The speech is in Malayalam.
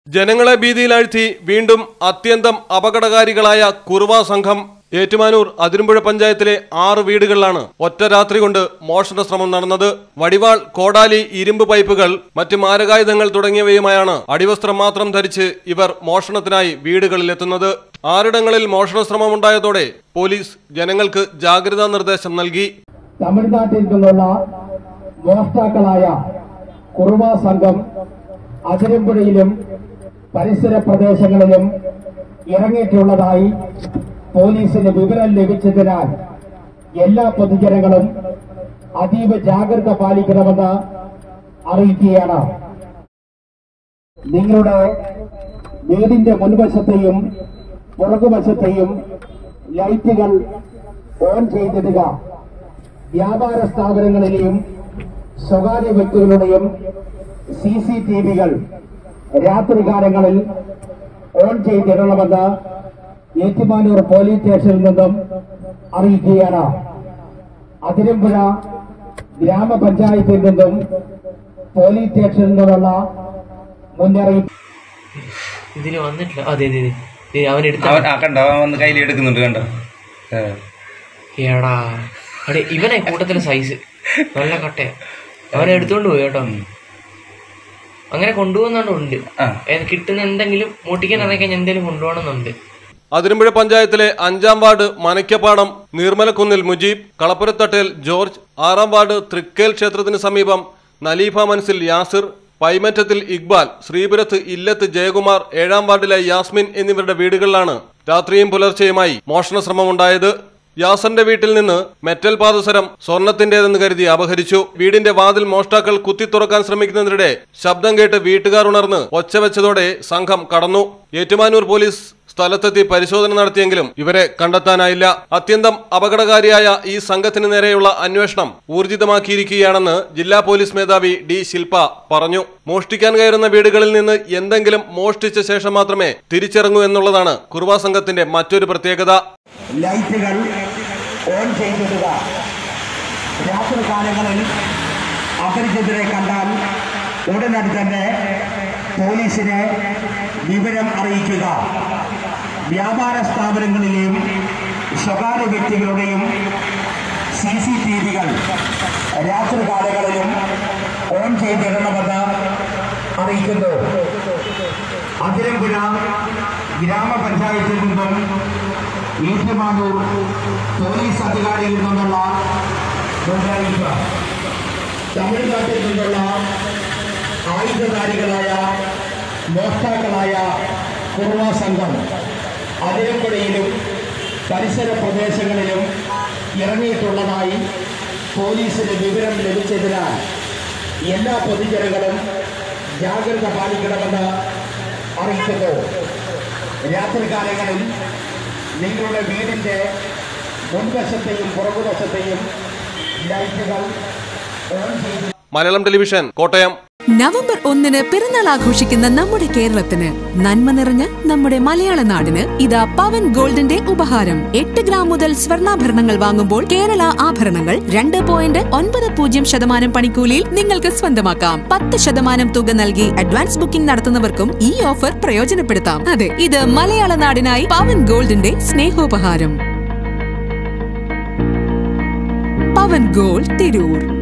ജനങ്ങളെ ഭീതിയിലാഴ്ത്തി വീണ്ടും അത്യന്തം അപകടകാരികളായ കുറുവ സംഘം ഏറ്റുമാനൂർ അതിരുമ്പുഴ പഞ്ചായത്തിലെ ആറ് വീടുകളിലാണ് ഒറ്റ രാത്രി കൊണ്ട് മോഷണ ശ്രമം നടന്നത് വടിവാൾ കോടാലി ഇരുമ്പ് പൈപ്പുകൾ മറ്റ് മാരകായുധങ്ങൾ തുടങ്ങിയവയുമായാണ് അടിവസ്ത്രം മാത്രം ധരിച്ച് ഇവർ മോഷണത്തിനായി വീടുകളിലെത്തുന്നത് ആറിടങ്ങളിൽ മോഷണ ശ്രമമുണ്ടായതോടെ പോലീസ് ജനങ്ങൾക്ക് ജാഗ്രതാ നിർദ്ദേശം നൽകി തമിഴ്നാട്ടിൽ നിന്നുള്ള മോഷ്ടാക്കളായ കുറുവ സംഘം അതിരമ്പുഴയിലും പരിസര പ്രദേശങ്ങളിലും ഇറങ്ങിയിട്ടുള്ളതായി പോലീസിന് വിവരം ലഭിച്ചതിനാൽ എല്ലാ പൊതുജനങ്ങളും അതീവ ജാഗ്രത പാലിക്കണമെന്ന് അറിയിക്കുകയാണ് നിങ്ങളുടെ വീടിന്റെ മുൻവശത്തെയും പുറകുവശത്തെയും ലൈറ്റുകൾ ഓൺ ചെയ്തിടുക വ്യാപാര സ്ഥാപനങ്ങളിലെയും സ്വകാര്യ വ്യക്തികളുടെയും സി സി ടി വികൾ രാത്രികാലങ്ങളിൽ ഓൺ ചെയ്തിടണമെന്ന് ഏറ്റുമാനൂർ പോലീസ് സ്റ്റേഷനിൽ നിന്നും അറിയിക്കുകയാണ് അതിരമ്പുഴ ഗ്രാമപഞ്ചായത്തിൽ നിന്നും പോലീസ് സ്റ്റേഷനിൽ നിന്നുള്ള മുന്നറിയിപ്പ് ഇതിന് വന്നിട്ടില്ല അതെ അതെ അതെ അവൻ എടുത്ത അവൻ ആ കണ്ടോ അവൻ വന്ന് കയ്യിൽ എടുക്കുന്നുണ്ട് കണ്ടോ ആ. ഏടാ അടെ ഇവനെ കൂട്ടത്തിലെ സൈസ് നല്ല കട്ടയാ അവനെ എടുത്തോണ്ട് പോയി കേട്ടോ അങ്ങനെ കൊണ്ടുപോകുന്നുണ്ട് ആ. കിട്ടുന്ന എന്തെങ്കിലും മോട്ടിക്കാൻ ഇറങ്ങിക്കഴിഞ്ഞാൽ എന്തെങ്കിലും കൊണ്ടുപോകണമെന്നുണ്ട് അതിരമ്പുഴ പഞ്ചായത്തിലെ അഞ്ചാം വാർഡ് മനയ്ക്കപ്പാടം നീർമലക്കുന്നിൽ മുജീബ് കളപ്പുരത്തട്ടേൽ ജോർജ് ആറാം വാർഡ് തൃക്കേൽ ക്ഷേത്രത്തിന് സമീപം നലീഫ മനസിൽ യാസിർ പൈമറ്റത്തിൽ ഇക്ബാൽ ശ്രീപുരത്ത് ഇല്ലത്ത് ജയകുമാർ ഏഴാം വാർഡിലെ യാസ്മിൻ എന്നിവരുടെ വീടുകളിലാണ് രാത്രിയും പുലർച്ചെയുമായി മോഷണ ശ്രമമുണ്ടായത് യാസന്റെ വീട്ടിൽ നിന്ന് മെറ്റൽ പാദസരം സ്വർണത്തിന്റേതെന്ന് കരുതി അപഹരിച്ചു വീടിന്റെ വാതിൽ മോഷ്ടാക്കൾ കുത്തി തുറക്കാൻ ശ്രമിക്കുന്നതിനിടെ ശബ്ദം കേട്ട് വീട്ടുകാർ ഉണർന്ന് ഒച്ച വെച്ചതോടെ സംഘം കടന്നു ഏറ്റുമാനൂർ പോലീസ് സ്ഥലത്തെത്തി പരിശോധന നടത്തിയെങ്കിലും ഇവരെ കണ്ടെത്താനായില്ല അത്യന്തം അപകടകാരിയായ ഈ സംഘത്തിന് നേരെയുള്ള അന്വേഷണം ഊർജിതമാക്കിയിരിക്കുകയാണെന്ന് ജില്ലാ പോലീസ് മേധാവി ഡി ശില്പ പറഞ്ഞു മോഷ്ടിക്കാൻ കയറുന്ന വീടുകളിൽ നിന്ന് എന്തെങ്കിലും മോഷ്ടിച്ച ശേഷം മാത്രമേ തിരിച്ചിറങ്ങൂ എന്നുള്ളതാണ് കുറുവാ സംഘത്തിന്റെ മറ്റൊരു പ്രത്യേകത ലൈറ്റുകൾ ഓൺ ചെയ്തിടുക രാത്രി കാലങ്ങളിൽ അപരിചിതരെ കണ്ടാൽ ഉടനടി തന്നെ പോലീസിനെ വിവരം അറിയിക്കുക വ്യാപാര സ്ഥാപനങ്ങളിലെയും സ്വകാര്യ വ്യക്തികളുടെയും സി സി ടി വികൾ രാത്രി കാലങ്ങളിലും ഓൺ ചെയ്തിടണമെന്ന് അറിയിക്കുന്നു അതിരമ്പുഴ ഗ്രാമപഞ്ചായത്തിൽ നിന്നും ഏറ്റുമാനൂർ പോലീസ് അധികാരിയിൽ നിന്നുള്ള മുന്നറിയിപ്പ് തമിഴ്നാട്ടിൽ നിന്നുള്ള ആയുധധാരികളായ മോഷ്ടാക്കളായ കുറുവ സംഘം അതിരമ്പുഴയിലും പരിസര പ്രദേശങ്ങളിലും ഇറങ്ങിയിട്ടുള്ളതായി പോലീസിന് വിവരം ലഭിച്ചതിനാൽ എല്ലാ പൊതുജനങ്ങളും ജാഗ്രത പാലിക്കണമെന്ന് അറിയിക്കുന്നു രാത്രികാലങ്ങളിൽ നിങ്ങളുടെ വീടിന്റെ മുൻവശത്തെയും പുറകുവശത്തെയും ലൈറ്റുകൾ ഓൺ ചെയ്ത് മലയാളം ടെലിവിഷൻ കോട്ടയം നവംബർ ഒന്നിന് പിറന്നാൾ ആഘോഷിക്കുന്ന നമ്മുടെ കേരളത്തിന് നന്മ നിറഞ്ഞ നമ്മുടെ മലയാള നാടിന് ഇതാ പവൻ ഗോൾഡിന്റെ ഉപഹാരം എട്ട് ഗ്രാം മുതൽ സ്വർണ്ണാഭരണങ്ങൾ വാങ്ങുമ്പോൾ കേരള ആഭരണങ്ങൾ രണ്ട് പോയിന്റ് ഒൻപത് പൂജ്യം ശതമാനം പണിക്കൂലിയിൽ നിങ്ങൾക്ക് സ്വന്തമാക്കാം പത്ത് ശതമാനം തുക നൽകി അഡ്വാൻസ് ബുക്കിംഗ് നടത്തുന്നവർക്കും ഈ ഓഫർ പ്രയോജനപ്പെടുത്താം അതെ ഇത് മലയാള നാടിനായി പവൻ ഗോൾഡിന്റെ സ്നേഹോപഹാരം പവൻ ഗോൾഡ് തിരൂർ